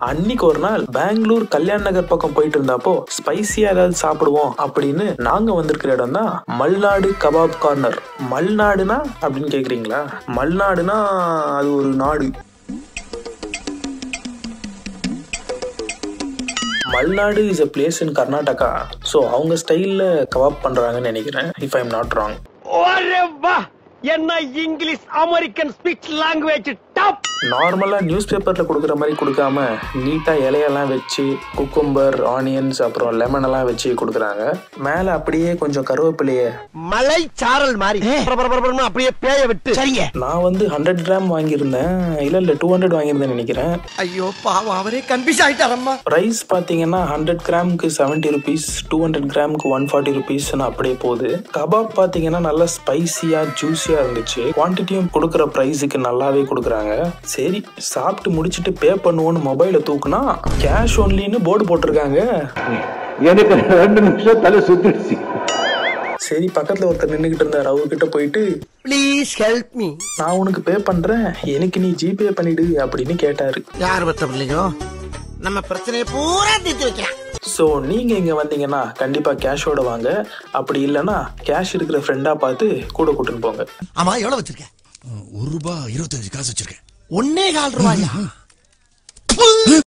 அன்னைக்கு ஒரு நாள் பெங்களூர் கல்யாண் நகர் பக்கம் போயிட்டு இருந்தப்போ ஸ்பைசியா ஏதாவது சாப்பிடுவோம் அப்படின்னு நாங்க வந்திருக்கிற இடம் தான் மல்நாடு கபாப் கார்னர் மல்நாடுனா அப்படின்னு கேக்குறீங்களா மல்நாடுனா அது ஒரு நாடு Malnad is a place in Karnataka so அவங்க ஸ்டைலில் கபாப் பண்ணுறாங்கன்னு நினைக்கிறேன் if I am not wrong ஒரே வா என்ன English American speech language top நார்மலாக நியூஸ் பேப்பரில் கொடுக்குற மாதிரி கொடுக்காம நீட்டாக இலையெல்லாம் வச்சு குக்கும்பர் ஆனியன்ஸ் அப்புறம் லெமன் எல்லாம் வச்சு கொடுக்குறாங்க மேலே அப்படியே கொஞ்சம் கருவேப்பிலையை மலை சாரல் மாதிரி பரபரபரபரன்னு அப்படியே பேய விட்டு சரிங்க நான் வந்து ஹண்ட்ரட் கிராம் வாங்கியிருந்தேன் இல்லை இல்லை டூ ஹண்ட்ரட் வாங்கியிருந்தேன் நினைக்கிறேன் ஐயோ பாவம் அவரே கன்ஃபியூஸ் ஆயிட்டாரம்மா ப்ரைஸ் பார்த்தீங்கன்னா ஹண்ட்ரட் கிராமுக்கு செவன்ட்டி ருபீஸ் டூ ஹண்ட்ரட் கிராமுக்கு ஒன் ஃபார்ட்டி ருபீஸ்னு அப்படியே போகுது கபாப் பார்த்தீங்கன்னா நல்லா ஸ்பைசியாக ஜூஸியாக இருந்துச்சு குவான்டிட்டியும் கொடுக்குற ப்ரைஸுக்கு நல்லாவே கொடுக்குறாங்க சரி சாப்பிட்டு முடிச்சுட்டு பே பண்ணுவோன்னு மொபைலை தூக்குனா கேஷ் ஒன்லின்னு போர்டு போட்டிருக்காங்க எனக்கு ரெண்டு நிமிஷம் தலை சுத்திடுச்சு சரி பக்கத்தில் ஒருத்தர் நின்றுக்கிட்டு இருந்தார் அவர்கிட்ட போயிட்டு ப்ளீஸ் ஹெல்ப் மீ நான் உனக்கு பே பண்ணுறேன் எனக்கு நீ ஜிபே பண்ணிடு அப்படின்னு கேட்டார் யார் பத்த பிள்ளையோ நம்ம பிரச்சனையை பூரா தீர்த்து வைக்கலாம் ஸோ நீங்கள் இங்கே வந்தீங்கன்னா கண்டிப்பாக கேஷோட வாங்க அப்படி இல்லைன்னா கேஷ் இருக்கிற ஃப்ரெண்டாக பார்த்து கூட கூட்டின்னு போங்க ஆமா எவ்வளவு வச்சிருக்க ஒரு ரூபாய் இருபத்தஞ்சு காசு வச்சிருக்கேன் ஒன்னே கால் ரூபாயா